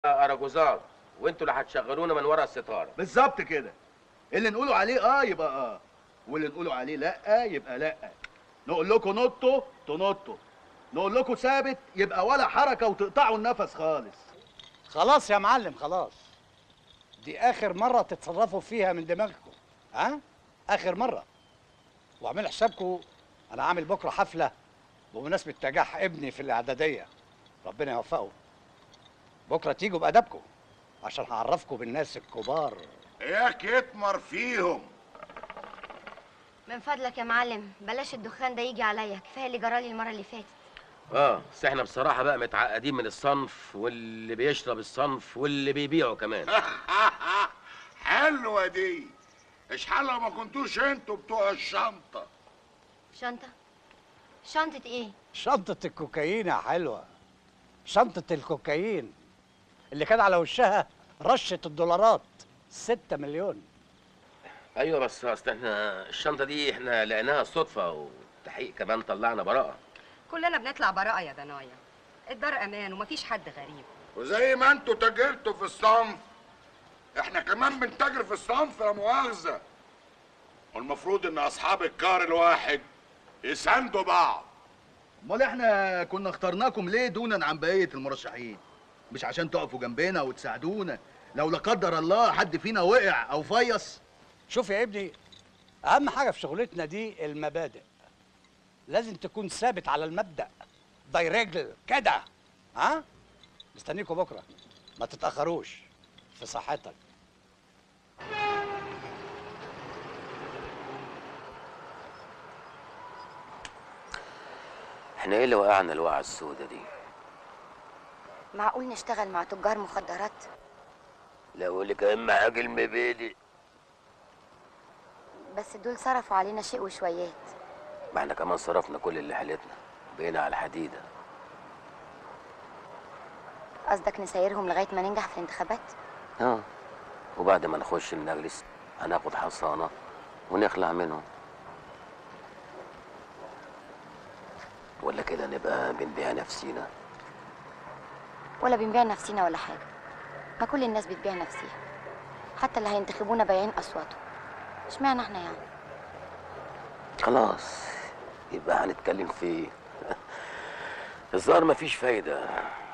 اراجوزات وانتوا اللي هتشغلونا من ورا الستاره بالظبط كده اللي نقوله عليه اه يبقى اه واللي نقوله عليه لا يبقى لا نقول لكم نطوا تنطوا نقول لكم ثابت يبقى ولا حركه وتقطعوا النفس خالص خلاص يا معلم خلاص دي اخر مره تتصرفوا فيها من دماغكم ها اخر مره واعملوا حسابكم انا عامل بكره حفله بمناسبه نجاح ابني في الاعداديه ربنا يوفقه بكره تيجوا بادبكم عشان هعرفكم بالناس الكبار اياك يتمر فيهم من فضلك يا معلم بلاش الدخان ده يجي عليا كفايه اللي جرالي المره اللي فاتت اه بس احنا بصراحه بقى متعقدين من الصنف واللي بيشرب الصنف واللي بيبيعه كمان حلوه دي اشحال لو ما كنتوش انتوا بتوع الشنطه شنطه شنطه ايه شنطه الكوكايين يا حلوه شنطه الكوكايين اللي كان على وشها رشه الدولارات ستة مليون ايوه بس اصل احنا الشنطه دي احنا لقيناها صدفه والتحقيق كمان طلعنا براءه كلنا بنطلع براءة يا دنايا الدار امان ومفيش حد غريب وزي ما انتوا تاجرتوا في الصنف احنا كمان بنتاجر في الصنف لا مؤاخذه والمفروض ان اصحاب الكار الواحد يساندوا بعض امال احنا كنا اخترناكم ليه دونا عن بقيه المرشحين مش عشان تقفوا جنبنا وتساعدونا لو لا قدر الله حد فينا وقع او فيص شوف يا ابني اهم حاجه في شغلتنا دي المبادئ لازم تكون ثابت على المبدا دايرجل كده ها مستنيكم بكره ما تتاخروش في صحتك احنا ايه اللي وقعنا الوقعه السودة دي معقول نشتغل مع تجار مخدرات لا اقول لك اهم حاجه المبادئ بس دول صرفوا علينا شيء وشويات ما احنا كمان صرفنا كل اللي حالتنا بقينا على الحديده قصدك نسيرهم لغايه ما ننجح في الانتخابات اه وبعد ما نخش المجلس هناخد حصانه ونخلع منهم ولا كده نبقى بنبيع نفسينا ولا بنبيع نفسينا ولا حاجه ما كل الناس بتبيع نفسيها حتى اللي هينتخبونا بايعين اصواتهم اشمعنى احنا يعني خلاص يبقى هنتكلم في ايه الظاهر مفيش فايده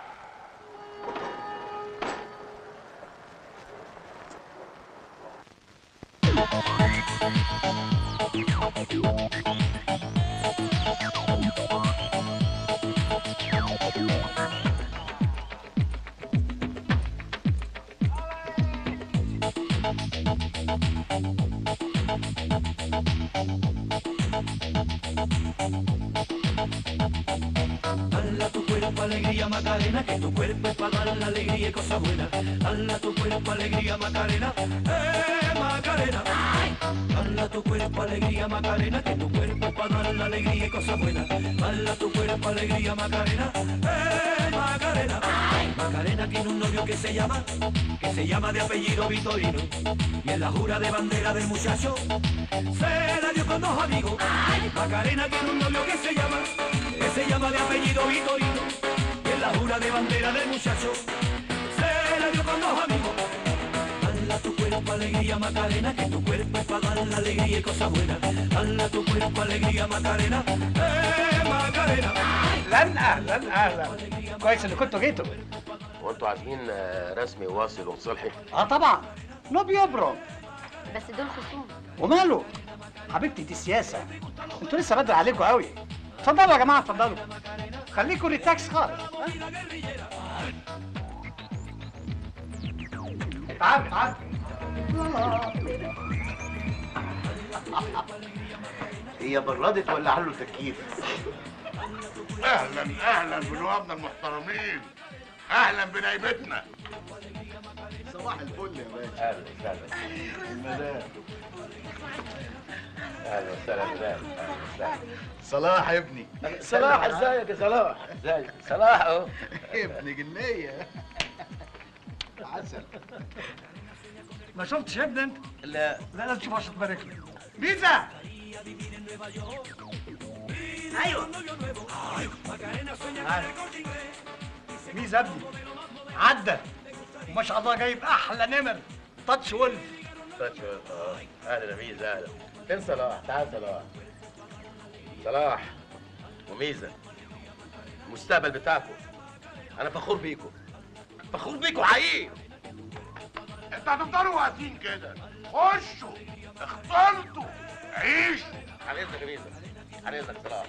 Dala tu cuerpo alegría Macarena, que tu cuerpo es para dar la alegría y cosas buenas. Dala tu cuerpo alegría Macarena, eh Macarena. Dala tu cuerpo alegría Macarena, que tu cuerpo es para dar la alegría y cosas buenas. Dala tu cuerpo alegría Macarena, eh Macarena. Macarena tiene un novio que se llama, que se llama de apellido Vitorino. Y en la jura de bandera del muchacho, se la dio con dos amigos. Macarena tiene un novio que se llama, que se llama de apellido Vitorino. Y en la jura de bandera del muchacho, se la dio con dos amigos. Dala tu cuerpo alegría Macarena, que tu cuerpo es para dar la alegría y cosas buenas. Dala tu cuerpo alegría Macarena, eh Macarena. اهلا اهلا اهلا كويس ان كنتوا جيتوا وانتوا عارفين آه، رسمي واصل ومصلحي اه طبعا نو بيبرم بس دول خصوم وماله حبيبتي دي سياسه انتوا لسه بدري عليكم قوي اتفضلوا يا جماعه اتفضلوا خليكم للتاكس خالص ها؟ تعالوا تعالوا هي بردت ولا علوا تكييف اهلا اهلا بنوابنا المحترمين اهلا بنايبتنا صباح الفل يا باشا اهلا وسهلا المدام اهلا وسهلا اهلا وسهلا صلاح ابني صلاح ازيك يا صلاح ازيك صلاح اهو ابن جنيه عسل ما شفتش ابن انت لا لا لازم تشوف عشان تبارك له بيتزا ايوه تعال. ميزة ابني عدى وما شاء الله جايب احلى نمر تاتش ولف تاتش اه اهلا يا ميزه اهلا فين صلاح تعال صلاح صلاح وميزه المستقبل بتاعكم انا فخور بيكم فخور بيكم حقيقي انت هتفضلوا واقفين كده خشوا اختلطوا عيشوا على اذنك يا ميزه على اذنك صلاح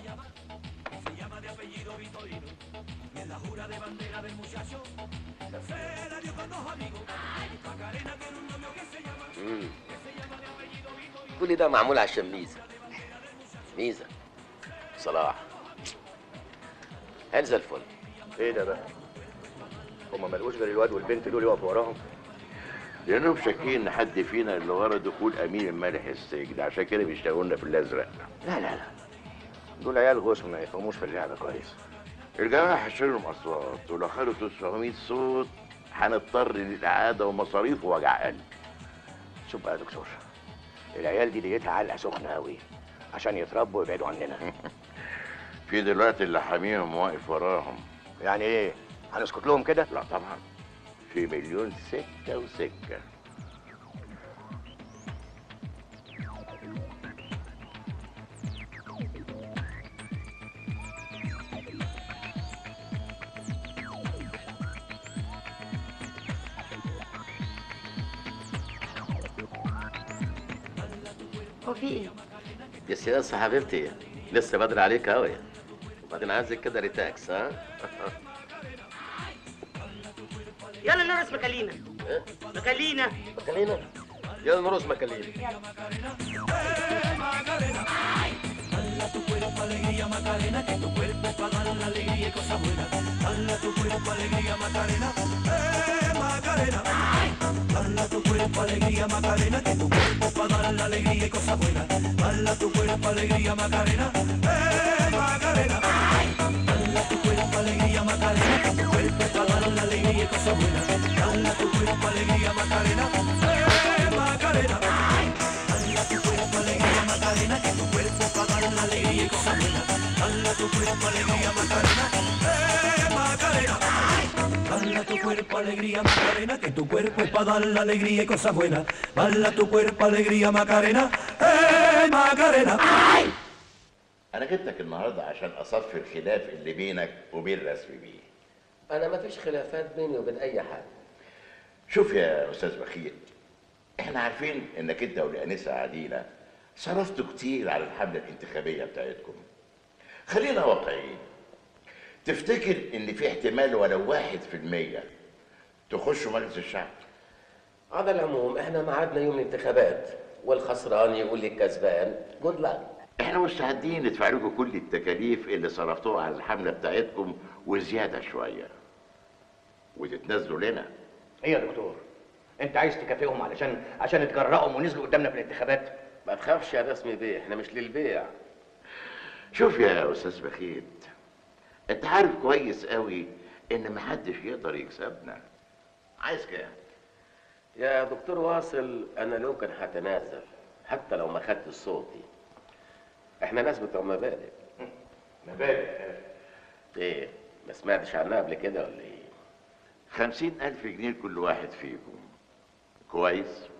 مم. كل ده معمول عشان ميزه ميزه صلاح هل زي الفل ايه ده بقى؟ هما ملقوش غير الواد والبنت دول يقفوا وراهم لانهم شاكين ان حد فينا اللي ورا دخول امين المالح السجن عشان كده بيشتغلوا لنا في الازرق لا لا لا دول عيال غصن ما يفهموش في اللعبه كويس الجماعه هشيل لهم اصوات ولو خدوا 900 صوت هنضطر للاعاده ومصاريف ووجع قلب شوف بقى يا دكتور العيال دي ديتها علقه سخنه قوي عشان يتربوا ويبعدوا عننا في دلوقتي اللي حاميهم واقف وراهم يعني ايه هنسكت لهم كده لا طبعا في مليون سكه وسكه هو في ايه يا سياسة حبيبتي لسه بدري عليك قوي وبعدين عايزك كده ريتاكس ها يلا نرقص مكالينا مكالينا مكالينا يلا نرقص مكالينا Dala tu cuerpo alegría Macarena, que tu cuerpo para dar la alegría y cosas buenas. Dala tu cuerpo alegría Macarena, eh Macarena. Dala tu cuerpo alegría Macarena, que tu cuerpo para dar la alegría y cosas buenas. Dala tu cuerpo alegría Macarena, eh Macarena. Dala tu cuerpo alegría Macarena, que tu cuerpo para dar la alegría y cosas buenas. Dala tu cuerpo alegría Macarena, eh Macarena. Dala tu cuerpo alegría Macarena, que tu cuerpo para dar la alegría y cosas buenas. Dala tu cuerpo alegría Macarena, eh Macarena. Dala tu cuerpo alegría Macarena, que tu cuerpo es para dar la alegría y cosas buenas. Dala tu cuerpo alegría Macarena, eh Macarena. انا جبتك النهارده عشان اصفي الخلاف اللي بينك وبين رسمي بيه انا ما فيش خلافات بيني وبين اي حد شوف يا استاذ بخيل احنا عارفين انك انت والانسه عديله صرفتوا كتير على الحمله الانتخابيه بتاعتكم خلينا واقعيين تفتكر ان في احتمال ولو واحد في المية تخشوا مجلس الشعب على العموم احنا ميعادنا يوم الانتخابات والخسران يقول للكسبان جود لك احنا مستعدين ندفع لكم كل التكاليف اللي صرفتوها على الحمله بتاعتكم وزياده شويه وتتنازلوا لنا ايه يا دكتور انت عايز تكافئهم علشان عشان اتجرأوا ونزلوا قدامنا في الانتخابات ما تخافش يا رسمي بيه احنا مش للبيع شوف يا استاذ بخيت انت عارف كويس قوي ان محدش يقدر يكسبنا عايز كام يا دكتور واصل انا لو كان هتنازل حتى لو ما خدت صوتي احنا ناس بتوع مبادئ مبادئ ايه ما سمعتش عنها قبل كده ولا ايه خمسين ألف جنيه لكل واحد فيكم كويس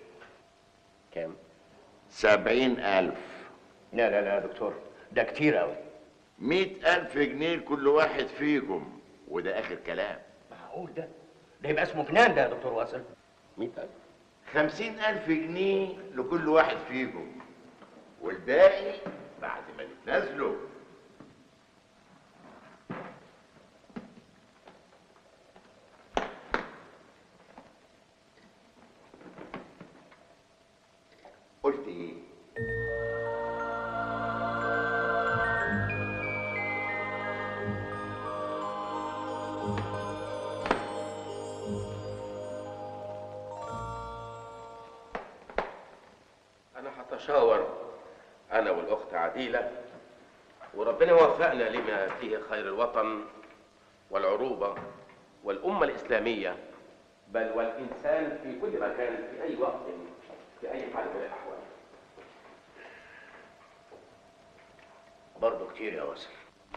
كام سبعين ألف لا لا لا يا دكتور ده كتير قوي مئة ألف جنيه لكل واحد فيكم وده آخر كلام معقول ده ده يبقى اسمه جنان ده يا دكتور واصل 100000 خمسين ألف جنيه لكل واحد فيكم والباقي بعد ما تتنازلوا قلت ايه انا هتشاور انا والاخت عديله وربنا يوفقنا لما فيه خير الوطن والعروبه والامه الاسلاميه بل والانسان في كل مكان في اي وقت في اي حال من الاحوال برضه كتير يا واصل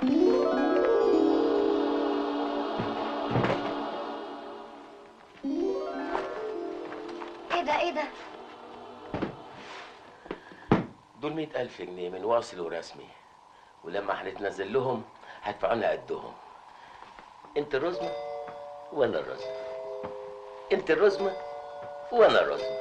Thank ايه ده ايه ده دول مئة ألف جنيه من واصل ورسمي ولما هنتنزل لهم هيدفعوا لنا قدهم انت الرزمة وانا الرزمة انت الرزمة وانا الرزمة